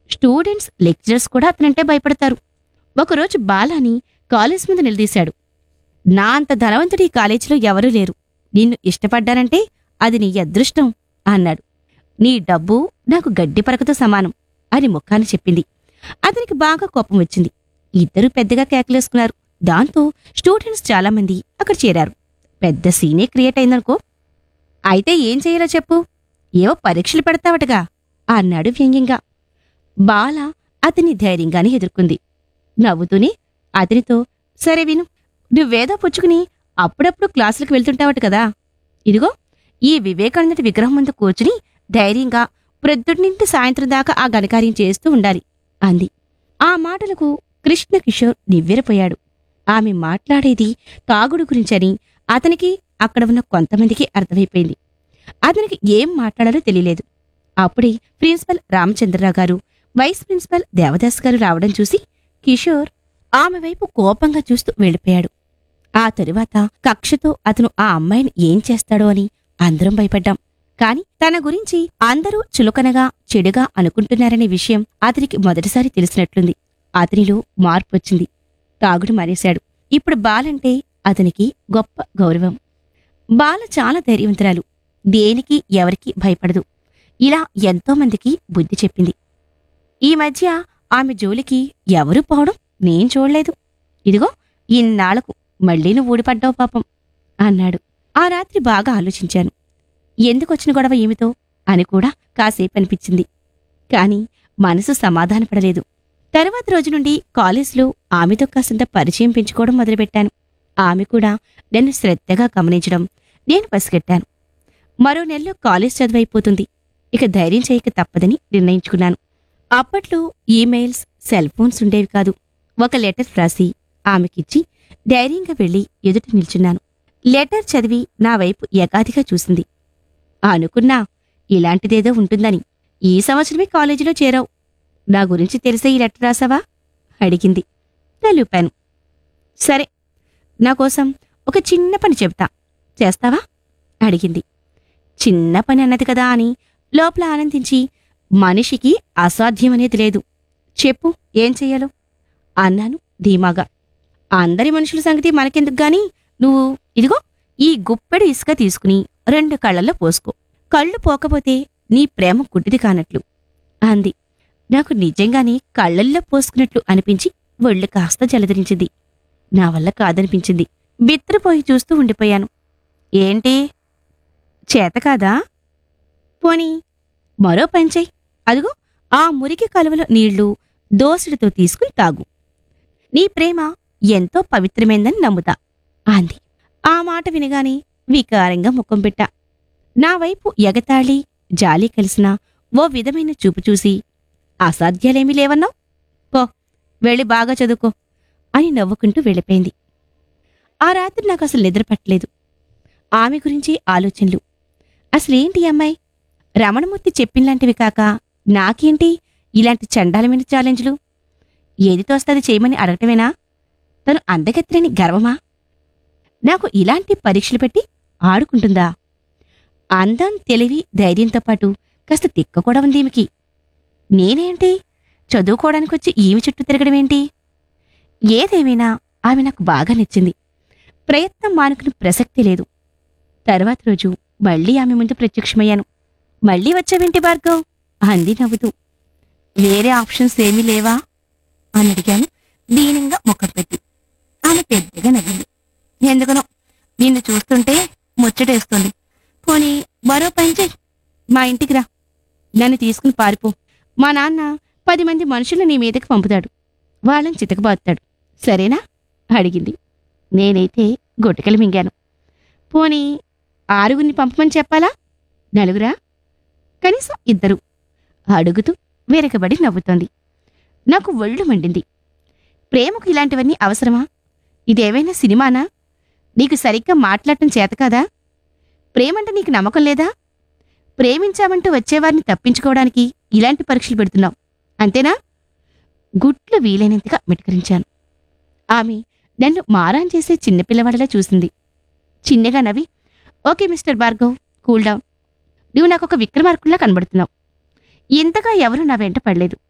students lecturers కూడా అతనంటే భయపడతారు ఒకరోజు బాలాని కాలేజ్ ముందు నిలదీశాడు నా అంత ధనవంతుడి ఈ కాలేజీలో ఎవరూ లేరు నిన్ను ఇష్టపడ్డానంటే అది నీ అదృష్టం అన్నాడు నీ డబ్బు నాకు గడ్డి పరకతో సమానం అని ముఖాన్ని చెప్పింది అతనికి బాగా కోపం వచ్చింది ఇద్దరూ పెద్దగా కేకలేసుకున్నారు దాంతో స్టూడెంట్స్ చాలామంది అక్కడ చేరారు పెద్ద సీనే క్రియేట్ అయిందనుకో అయితే ఏం చేయాలో చెప్పు ఏవో పరీక్షలు పెడతావటగా అన్నాడు వ్యంగ్యంగా బాల అతన్ని ధైర్యంగానే ఎదుర్కొంది నవ్వుతూనే అతనితో సరే విను నువ్వేదో పుచ్చుకుని అప్పుడప్పుడు క్లాసులకు వెళ్తుంటావట కదా ఇదిగో ఈ వివేకానందుడి విగ్రహం ముందు కూర్చుని ధైర్యంగా ప్రొద్దుటినింటి సాయంత్రం దాకా ఆ ఘనకార్యం చేస్తూ ఉండాలి అంది ఆ మాటలకు కృష్ణ కిషోర్ నివ్వెరపోయాడు ఆమె మాట్లాడేది తాగుడు గురించని అతనికి అక్కడ ఉన్న కొంతమందికి అర్థమైపోయింది అతనికి ఏం మాట్లాడాలో తెలియలేదు అప్పుడే ప్రిన్సిపల్ రామచంద్రరావు గారు వైస్ ప్రిన్సిపల్ దేవదాస్ గారు రావడం చూసి కిషోర్ ఆమె వైపు కోపంగా చూస్తూ వెళ్ళిపోయాడు ఆ తరువాత కక్షతో అతను ఆ అమ్మాయిని ఏం చేస్తాడో అని అందరం భయపడ్డాం కాని తన గురించి అందరూ చులకనగా చెడుగా అనుకుంటున్నారనే విషయం అతనికి మొదటిసారి తెలిసినట్లుంది అతనిలో మార్పు వచ్చింది తాగుడు మానేశాడు ఇప్పుడు బాలంటే అతనికి గొప్ప గౌరవం బాల చాలా ధైర్యవంతురాలు దేనికి ఎవరికి భయపడదు ఇలా ఎంతో మందికి బుద్ధి చెప్పింది ఈ మధ్య ఆమె జోలికి ఎవరూ పోవడం నేను చూడలేదు ఇదిగో ఇన్నాళ్లకు మళ్ళీ నువ్వు ఊడిపడ్డావు పాపం అన్నాడు ఆ రాత్రి బాగా ఆలోచించాను ఎందుకొచ్చిన గొడవ ఏమితో అని కూడా కాసేపు అనిపించింది కాని మనసు సమాధానపడలేదు తర్వాత రోజు నుండి కాలేజీలో ఆమెతో కాసింత పరిచయం పెంచుకోవడం మొదలుపెట్టాను ఆమె కూడా నన్ను శ్రద్ధగా గమనించడం నేను పసిగట్టాను మరో నెలలో కాలేజ్ చదువైపోతుంది ఇక ధైర్యం చేయక తప్పదని నిర్ణయించుకున్నాను అప్పట్లో ఈమెయిల్స్ సెల్ ఫోన్స్ ఉండేవి కాదు ఒక లెటర్ రాసి ఆమెకిచ్చి ధైర్యంగా వెళ్లి ఎదుట నిల్చున్నాను లెటర్ చదివి నా వైపు ఎగాదిగా చూసింది అనుకున్నా ఇలాంటిదేదో ఉంటుందని ఈ సంవత్సరమే కాలేజీలో చేరావు నా గురించి తెలిసే ఈ లెటర్ రాసావా అడిగింది తలుపాను సరే నా కోసం ఒక చిన్న పని చెప్తా చేస్తావా అడిగింది చిన్న పని అన్నది కదా అని లోపల ఆనందించి మనిషికి అసాధ్యమనేది లేదు చెప్పు ఏం చెయ్యాలో అన్నాను ధీమాగా అందరి మనుషుల సంగతి మనకెందుకు గాని నువ్వు ఇదిగో ఈ గుప్పెడు ఇసుక తీసుకుని రెండు కళ్ళల్లో పోసుకో కళ్ళు పోకపోతే నీ ప్రేమ గుడ్డిది కానట్లు అంది నాకు నిజంగానే కళ్ళల్లో పోసుకున్నట్లు అనిపించి ఒళ్ళు కాస్త జలధరించింది నా వల్ల కాదనిపించింది బిత్రపోయి చూస్తూ ఉండిపోయాను ఏంటి చేత కాదా పోనీ మరో పంచై అదిగో ఆ మురికి కలువలో నీళ్లు దోసుడితో తీసుకుని తాగు నీ ప్రేమ ఎంతో పవిత్రమైందని నమ్ముతా అంది ఆ మాట వినగానే వికారంగా ముఖం పెట్టా నా వైపు ఎగతాళి జాలి కలిసిన ఓ విధమైన చూపు చూసి అసాధ్యాలేమీ లేవన్నావు పో వెళ్ళి బాగా చదువుకో అని నవ్వుకుంటూ వెళ్ళిపోయింది ఆ రాత్రి నాకు అసలు నిద్ర పట్టలేదు ఆమె గురించి ఆలోచనలు అసలేంటి ఈ అమ్మాయి రమణమూర్తి చెప్పినలాంటివి కాక నాకేంటి ఇలాంటి చండాలమైన ఛాలెంజ్లు ఏది తోస్తుంది చేయమని అడగటమేనా తను అందగెత్తలేని గర్వమా నాకు ఇలాంటి పరీక్షలు పెట్టి ఆడుకుంటుందా అందం తెలివి ధైర్యంతో పాటు కాస్త తిక్క కూడా ఉంది ఈమెకి నేనేంటి చదువుకోవడానికి వచ్చి ఈమె చుట్టూ తిరగడమేంటి ఏదేమైనా ఆమె నాకు బాగా నచ్చింది ప్రయత్నం మానుకుని ప్రసక్తి లేదు తర్వాత రోజు మళ్ళీ ఆమె ముందు ప్రత్యక్షమయ్యాను మళ్ళీ వచ్చావేంటి భార్గవ్ అంది నవ్వుతూ వేరే ఆప్షన్స్ ఏమీ లేవా అని అడిగాను దీనంగా ముఖం పెట్టి ఆమె పెద్దగా నవ్వింది ఎందుకనో నిన్ను చూస్తుంటే ముచ్చటేస్తుంది పోనీ మరో పని చెయ్ మా ఇంటికి రా నన్ను తీసుకుని పారిపో మా నాన్న పది మంది మనుషులు నీ మీదకి పంపుతాడు వాళ్ళని చితకబాస్తాడు సరేనా అడిగింది నేనైతే గొట్టకలు మింగాను పోనీ ఆరుగురిని పంపమని చెప్పాలా నలుగురా కనీసం ఇద్దరు అడుగుతూ వెనకబడి నవ్వుతోంది నాకు ఒళ్ళు మండింది ప్రేమకు ఇలాంటివన్నీ అవసరమా ఇదేవైనా సినిమానా నీకు సరిగ్గా మాట్లాడటం చేత కాదా ప్రేమంటే నీకు నమ్మకం లేదా ప్రేమించామంటూ వచ్చేవారిని తప్పించుకోవడానికి ఇలాంటి పరీక్షలు పెడుతున్నావు అంతేనా గుట్లు వీలైనంతగా మిటకరించాను ఆమె నన్ను మారాన్ చేసే చిన్నపిల్లవాడిలా చూసింది చిన్నగా నవ్వి okay mister Bhargav cool down నువ్వు నాకు ఒక విక్రమార్కుల్లా కనబడుతున్నావు ఇంతగా ఎవరూ నా వెంట పడలేదు